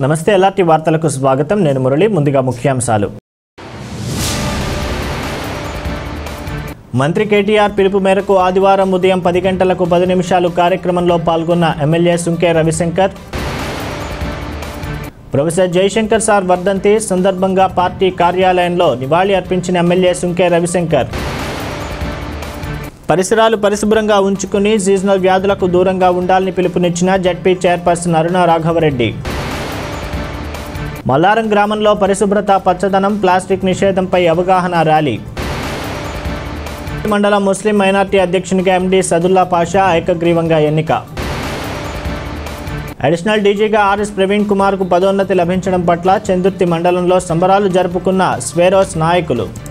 నమస్తే ఎల్ఆర్టీ వార్తలకు స్వాగతం నేను మురళి ముందుగా ముఖ్యాంశాలు మంత్రి కేటీఆర్ పిలుపు మేరకు ఆదివారం ఉదయం పది గంటలకు పది నిమిషాలు కార్యక్రమంలో పాల్గొన్న MLA Sunke Ravishankar professor Jayashankar sir వర్ధంతి సందర్భంగా పార్టీ కార్యాలయంలో నివాళి అర్పించిన ఎమ్మెల్యే సుంకే రవిశంకర్ పరిసరాలు పరిశుభ్రంగా ఉంచుకుని సీజనల్ వ్యాధులకు దూరంగా ఉండాలని పిలుపునిచ్చిన జడ్పీ చైర్పర్సన్ అరుణ రాఘవరెడ్డి మల్లారం గ్రామంలో పరిశుభ్రత పచ్చదనం ప్లాస్టిక్ నిషేధంపై అవగాహన ర్యాలీ మండలం ముస్లిం మైనార్టీ అధ్యక్షునిగా ఎండి సదుల్లా పాషా ఏకగ్రీవంగా ఎన్నిక అడిషనల్ డీజీగా ఆర్ఎస్ ప్రవీణ్ కుమార్కు పదోన్నతి లభించడం పట్ల చందుర్తి మండలంలో సంబరాలు జరుపుకున్న స్వేరోస్ నాయకులు